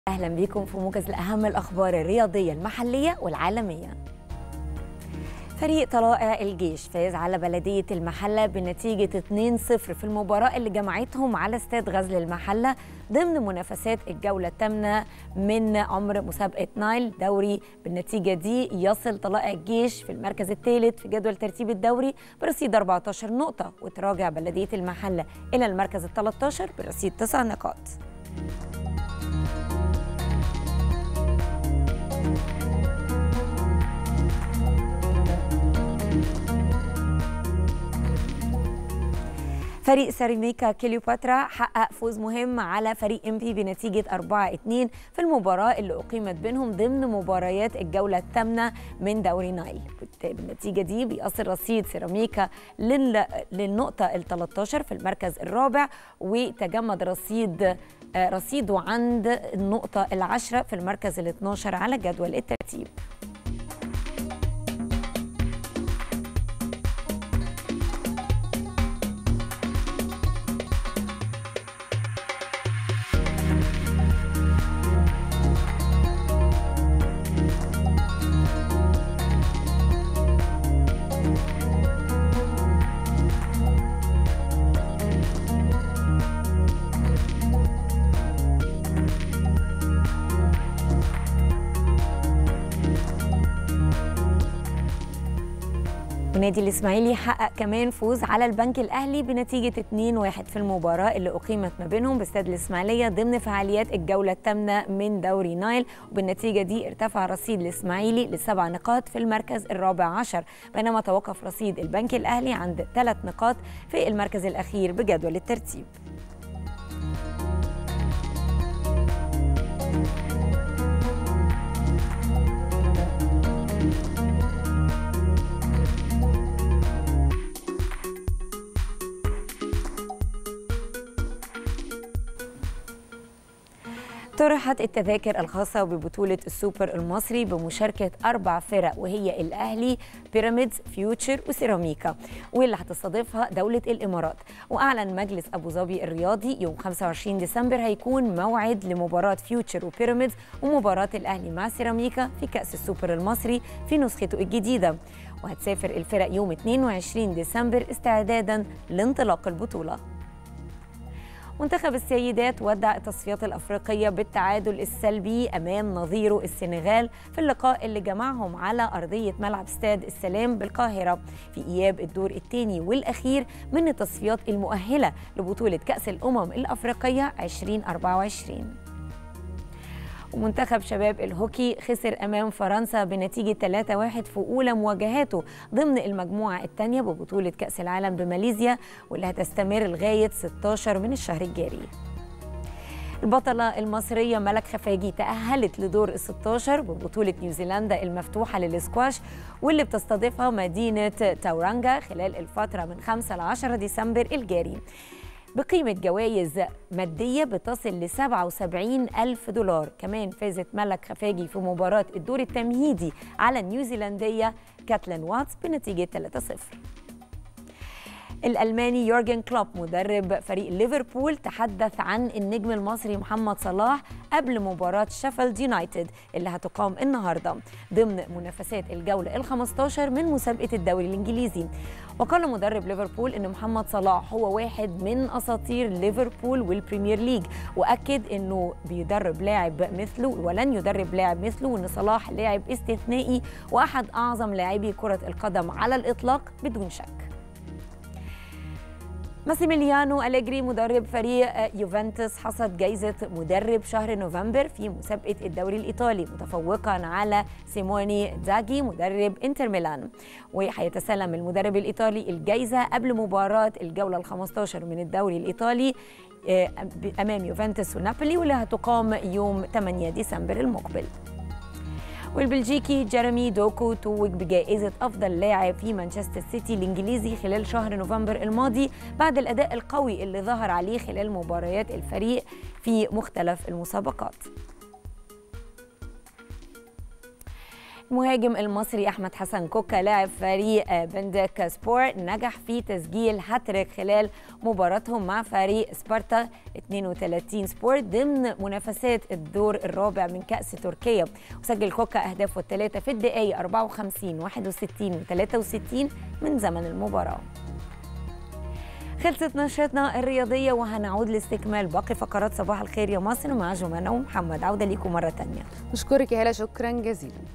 اهلا بيكم في موجز لاهم الاخبار الرياضيه المحليه والعالميه فريق طلائع الجيش فاز على بلدية المحلة بنتيجة 2-0 في المباراة اللي جمعتهم على استاد غزل المحلة ضمن منافسات الجولة الثامنة من عمر مسابقة نايل دوري بالنتيجة دي يصل طلائع الجيش في المركز الثالث في جدول ترتيب الدوري برصيد 14 نقطة وتراجع بلدية المحلة إلى المركز ال 13 برصيد 9 نقاط فريق سيراميكا كليوباترا حقق فوز مهم على فريق ام بي بنتيجه 4-2 في المباراه اللي اقيمت بينهم ضمن مباريات الجوله الثامنه من دوري نايل بالنتيجه دي بيصل رصيد سيراميكا لل... للنقطه ال 13 في المركز الرابع وتجمد رصيد رصيده عند النقطه العشره في المركز ال 12 على جدول الترتيب ونادي الاسماعيلي حقق كمان فوز على البنك الاهلي بنتيجه 2-1 في المباراه اللي اقيمت ما بينهم باستاد الاسماعيليه ضمن فعاليات الجوله الثامنه من دوري نايل وبالنتيجه دي ارتفع رصيد الاسماعيلي لسبع نقاط في المركز الرابع عشر بينما توقف رصيد البنك الاهلي عند ثلاث نقاط في المركز الاخير بجدول الترتيب طرحت التذاكر الخاصة ببطولة السوبر المصري بمشاركة أربع فرق وهي الأهلي بيراميدز فيوتشر وسيراميكا واللي هتستضيفها دولة الإمارات وأعلن مجلس أبو ظبي الرياضي يوم 25 ديسمبر هيكون موعد لمباراة فيوتشر وبيراميدز ومباراة الأهلي مع سيراميكا في كأس السوبر المصري في نسخته الجديدة وهتسافر الفرق يوم 22 ديسمبر استعدادا لانطلاق البطوله منتخب السيدات ودع التصفيات الافريقيه بالتعادل السلبي امام نظيره السنغال في اللقاء اللي جمعهم على ارضيه ملعب استاد السلام بالقاهره في اياب الدور الثاني والاخير من التصفيات المؤهله لبطوله كاس الامم الافريقيه 2024 ومنتخب شباب الهوكي خسر امام فرنسا بنتيجه 3-1 في اولى مواجهاته ضمن المجموعه الثانيه ببطوله كاس العالم بماليزيا واللي هتستمر لغايه 16 من الشهر الجاري البطلة المصرية ملك خفاجي تأهلت لدور ال 16 ببطولة نيوزيلندا المفتوحة للسكواش واللي بتستضيفها مدينة تاورانجا خلال الفترة من 5 ل 10 ديسمبر الجاري بقيمة جوائز مادية بتصل ل 77 ألف دولار كمان فازت ملك خفاجي في مباراة الدور التمهيدي على النيوزيلندية كاتلين واتس بنتيجة 3-0 الألماني يورجن كلوب مدرب فريق ليفربول تحدث عن النجم المصري محمد صلاح قبل مباراة شيفيلد يونايتد اللي هتقام النهاردة ضمن منافسات الجولة ال 15 من مسابقة الدوري الإنجليزي وقال مدرب ليفربول ان محمد صلاح هو واحد من اساطير ليفربول والبريمير ليج واكد انه بيدرب لاعب مثله ولن يدرب لاعب مثله وان صلاح لاعب استثنائي واحد اعظم لاعبي كره القدم على الاطلاق بدون شك ماسيميليانو أليجري مدرب فريق يوفنتوس حصد جائزة مدرب شهر نوفمبر في مسابقة الدوري الإيطالي متفوقا على سيموني زاجي مدرب انتر ميلان وهيتسلم المدرب الإيطالي الجائزة قبل مباراة الجولة ال 15 من الدوري الإيطالي أمام يوفنتوس ونابولي واللي هتقام يوم 8 ديسمبر المقبل والبلجيكي جيرمي دوكو توج بجائزة أفضل لاعب في مانشستر سيتي الإنجليزي خلال شهر نوفمبر الماضي بعد الأداء القوي اللي ظهر عليه خلال مباريات الفريق في مختلف المسابقات مهاجم المصري احمد حسن كوكا لاعب فريق بندك سبور نجح في تسجيل هاتريك خلال مباراتهم مع فريق سبارتا 32 سبور ضمن منافسات الدور الرابع من كاس تركيا وسجل كوكا اهدافه الثلاثه في الدقائق 54 61 و 63 من زمن المباراه خلصت نشرتنا الرياضية وهنعود لاستكمال باقي فقرات صباح الخير يا مصر مع جمانة ومحمد عودة ليكم مرة تانية نشكرك يا هلا شكرا جزيلا